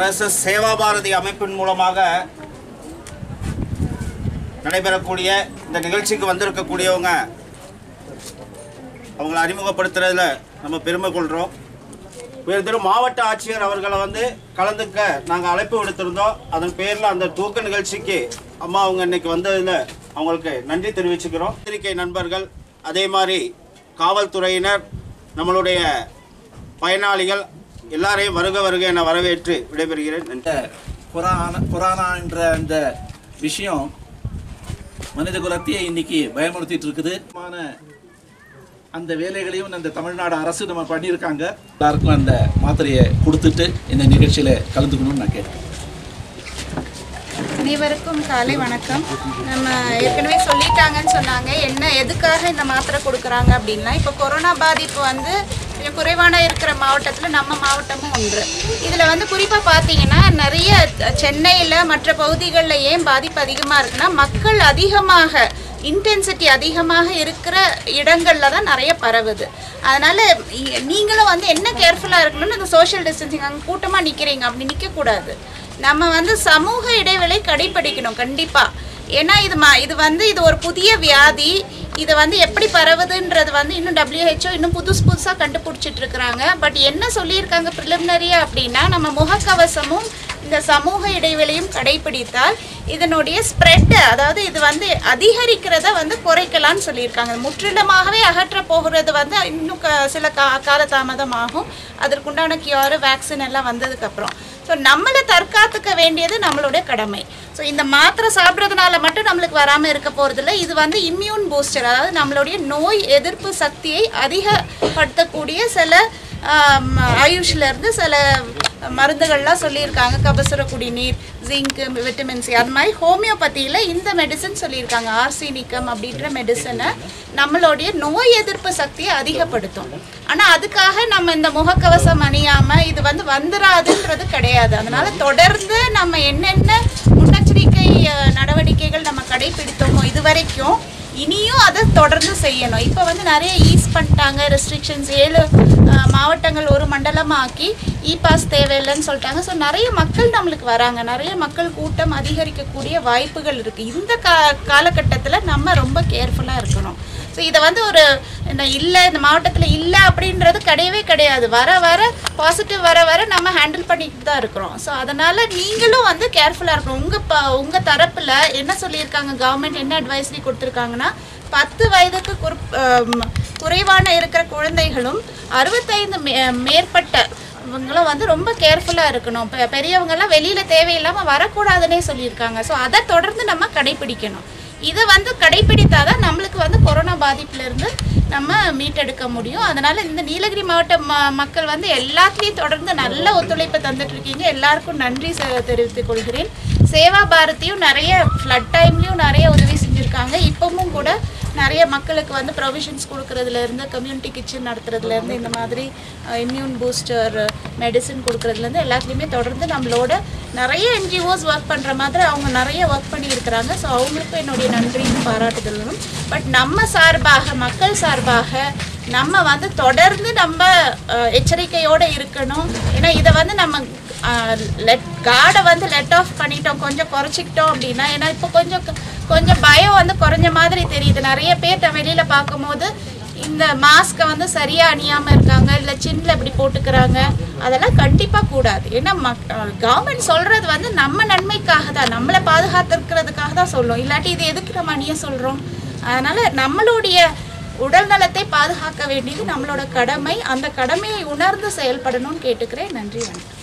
RSS Seva Bharathi அமைப்பின் மூலமாக நடைபெறக்கூடிய இந்த நிகழ்ச்சிக்கு வந்திருக்கக்கூடியவங்க அவங்களை அறிமுகப்படுத்துறதுல நம்ம பெருமை கொள்கிறோம் உயர்திரு மாவட்ட ஆட்சியர் அவர்களை வந்து கலந்துக்க நாங்கள் அழைப்பு விடுத்திருந்தோம் அதன் பேரில் அந்த தூக்க நிகழ்ச்சிக்கு அம்மா அவங்க இன்னைக்கு வந்ததில் அவங்களுக்கு நன்றி தெரிவிச்சுக்கிறோம் பத்திரிகை நண்பர்கள் அதே மாதிரி காவல்துறையினர் நம்மளுடைய பயனாளிகள் எல்லாரையும் வருக வருக என வரவேற்று விடைபெறுகிறேன் நன்றி இந்த கொரோனா கொரோனா என்ற அந்த விஷயம் மனித குலத்தையே இன்னைக்கு பயமுறுத்திட்டு இருக்குது மான அந்த வேலைகளையும் அந்த தமிழ்நாடு அரசு நம்ம பண்ணியிருக்காங்க எல்லாருக்கும் அந்த மாத்திரையை கொடுத்துட்டு இந்த நிகழ்ச்சியில கலந்துக்கணும்னு நான் கேட்டேன் அனைவருக்கும் காலை வணக்கம் நம்ம ஏற்கனவே சொல்லிட்டாங்கன்னு சொன்னாங்க என்ன எதுக்காக இந்த மாத்திரை கொடுக்குறாங்க அப்படின்னா இப்போ கொரோனா பாதிப்பு வந்து கொஞ்சம் குறைவான இருக்கிற மாவட்டத்தில் நம்ம மாவட்டமும் ஒன்று இதில் வந்து குறிப்பாக பார்த்தீங்கன்னா நிறைய சென்னையில் மற்ற பகுதிகளில் ஏன் பாதிப்பு அதிகமாக இருக்குன்னா மக்கள் அதிகமாக இன்டென்சிட்டி அதிகமாக இருக்கிற இடங்களில் தான் நிறைய பரவுது அதனால் நீங்களும் வந்து என்ன கேர்ஃபுல்லாக இருக்கணும்னு இந்த சோஷியல் டிஸ்டன்சிங் அங்கே கூட்டமாக நிற்கிறீங்க அப்படி நிற்கக்கூடாது நம்ம வந்து சமூக இடைவெளி கடைபிடிக்கணும் கண்டிப்பாக ஏன்னா இது ம இது வந்து இது ஒரு புதிய வியாதி இதை வந்து எப்படி பரவுதுன்றது வந்து இன்னும் WHO இன்னும் புதுசு புதுசாக கண்டுபிடிச்சிட்டு இருக்கிறாங்க பட் என்ன சொல்லியிருக்காங்க ப்ரிலிமினரியாக அப்படின்னா நம்ம முகக்கவசமும் இந்த சமூக இடைவெளியும் கடைபிடித்தால் இதனுடைய ஸ்ப்ரெட் அதாவது இது வந்து அதிகரிக்கிறத வந்து குறைக்கலாம்னு சொல்லியிருக்காங்க முற்றிலுமாகவே அகற்ற போகிறது வந்து இன்னும் க சில கா காலதாமதம் ஆகும் அதற்குண்டான கியூர் வேக்சின் எல்லாம் வந்ததுக்கப்புறம் ஸோ நம்மளை தற்காத்துக்க வேண்டியது நம்மளுடைய கடமை ஸோ இந்த மாத்திரை சாப்பிட்றதுனால மட்டும் நம்மளுக்கு வராமல் இருக்க போகிறதில்ல இது வந்து இம்யூன் பூஸ்டர் அதாவது நம்மளுடைய நோய் எதிர்ப்பு சக்தியை அதிகப்படுத்தக்கூடிய சில ஆம், ஆயுஷ்ல இருந்து சில மருந்துகள்லாம் சொல்லியிருக்காங்க கபசுர குடிநீர் ஜிங்க் விட்டமின் சி அது மாதிரி ஹோமியோபதியில் இந்த மெடிசன் சொல்லியிருக்காங்க ஆர்சினிக்கம் அப்படின்ற மெடிசனை நம்மளுடைய நோய் எதிர்ப்பு சக்தியை அதிகப்படுத்தும் ஆனால் அதுக்காக நம்ம இந்த முகக்கவசம் அணியாமல் இது வந்து வந்துராதுன்றது கிடையாது அதனால தொடர்ந்து நம்ம என்னென்ன முன்னெச்சரிக்கை அஹ், நடவடிக்கைகள் நம்ம கடைபிடித்தோமோ இது வரைக்கும் இனியும் அதை தொடர்ந்து செய்யணும் இப்போ வந்து நிறைய ஈஸ் பண்ணிட்டாங்க ரெஸ்ட்ரிக்ஷன்ஸ் ஏழு அஹ், மாவட்டங்கள் ஒரு மண்டலமாக்கி இ பாஸ் தேவையில்லைன்னு சொல்லிட்டாங்க ஸோ நிறைய மக்கள் நம்மளுக்கு வராங்க நிறைய மக்கள் கூட்டம் அதிகரிக்கக்கூடிய வாய்ப்புகள் இருக்குது இந்த கா காலகட்டத்தில் நம்ம ரொம்ப கேர்ஃபுல்லாக இருக்கணும் ஸோ இதை வந்து ஒரு இந்த இல்லை இந்த மாவட்டத்தில் இல்லை அப்படின்றது கிடையவே கிடையாது வர வர பாசிட்டிவ் வர வர நம்ம ஹேண்டில் பண்ணிட்டு தான் இருக்கிறோம் ஸோ அதனால் நீங்களும் வந்து கேர்ஃபுல்லாக இருக்கணும் உங்கள் ப உங்கள் தரப்பில் என்ன சொல்லியிருக்காங்க கவர்மெண்ட் என்ன அட்வைஸ்ரி கொடுத்துருக்காங்கன்னா பத்து வயதுக்கு குறு- ஆம், குறைவான இருக்கிற குழந்தைகளும் அறுபத்தைந்து மே மேற்பட்ட இவங்களும் வந்து ரொம்ப கேர்ஃபுல்லாக இருக்கணும் இப்போ பெரியவங்கெல்லாம் வெளியில் தேவையில்லாமல் வரக்கூடாதுன்னே சொல்லியிருக்காங்க ஸோ அதை தொடர்ந்து நம்ம கடைபிடிக்கணும் இதை வந்து கடைபிடித்தாதான் நம்மளுக்கு வந்து கொரோனா பாதிப்புலேருந்து நம்ம மீட்டெடுக்க முடியும் அதனால் இந்த நீலகிரி மாவட்ட ம மக்கள் வந்து எல்லாத்துலேயும் தொடர்ந்து நல்ல ஒத்துழைப்பு தந்துட்டு இருக்கீங்க எல்லாருக்கும் நன்றி செ- தெரிவித்துக் கொள்கிறேன் சேவா பாரதியும் நிறைய ஃப்ளட் டைம்லேயும் நிறைய உதவி செஞ்சுருக்காங்க இப்போவும் கூட நிறைய மக்களுக்கு வந்து ப்ரொவிஷன்ஸ் கொடுக்கறதுலேருந்து கம்யூனிட்டி கிச்சன் நடத்துறதுலேருந்து இந்த மாதிரி இம்யூன் பூஸ்டர் மெடிசின் கொடுக்கறதுலேருந்து எல்லாத்துலேயுமே தொடர்ந்து நம்மளோட நிறைய என்ஜிஓஸ் ஒர்க் பண்ணுற மாதிரி அவங்க நிறைய ஒர்க் பண்ணியிருக்கிறாங்க ஸோ அவங்களுக்கும் என்னுடைய நன்றியும் பாராட்டுதலும் பட் நம்ம சார்பாக மக்கள் சார்பாக நம்ம வந்து தொடர்ந்து நம்ம அஹ், எச்சரிக்கையோட இருக்கணும் ஏன்னா இதை வந்து நம்ம லெட் கார்டை வந்து லெட் ஆஃப் பண்ணிட்டோம் கொஞ்சம் குறைச்சிக்கிட்டோம் அப்படின்னா ஏன்னா இப்போ கொஞ்சம் கொஞ்சம் பயம் வந்து குறைஞ்ச மாதிரி தெரியுது நிறைய பேர்ட்ட வெளியில் பார்க்கும்போது இந்த மாஸ்க்கை வந்து சரியாக அணியாமல் இருக்காங்க இல்லை சின்னில் இப்படி போட்டுக்கிறாங்க அதெல்லாம் கண்டிப்பாக கூடாது ஏன்னா மக் கவர்மெண்ட் சொல்கிறது வந்து நம்ம நன்மைக்காக தான் நம்மளை பாதுகாத்துக்கிறதுக்காக தான் சொல்லும் இல்லாட்டி இது எதுக்கு நம்ம அணிய சொல்கிறோம் அதனால் நம்மளுடைய உடல் நலத்தை பாதுகாக்க வேண்டியது நம்மளோட கடமை அந்த கடமையை உணர்ந்து செயல்படணும்னு கேட்டுக்கிறேன் நன்றி வணக்கம்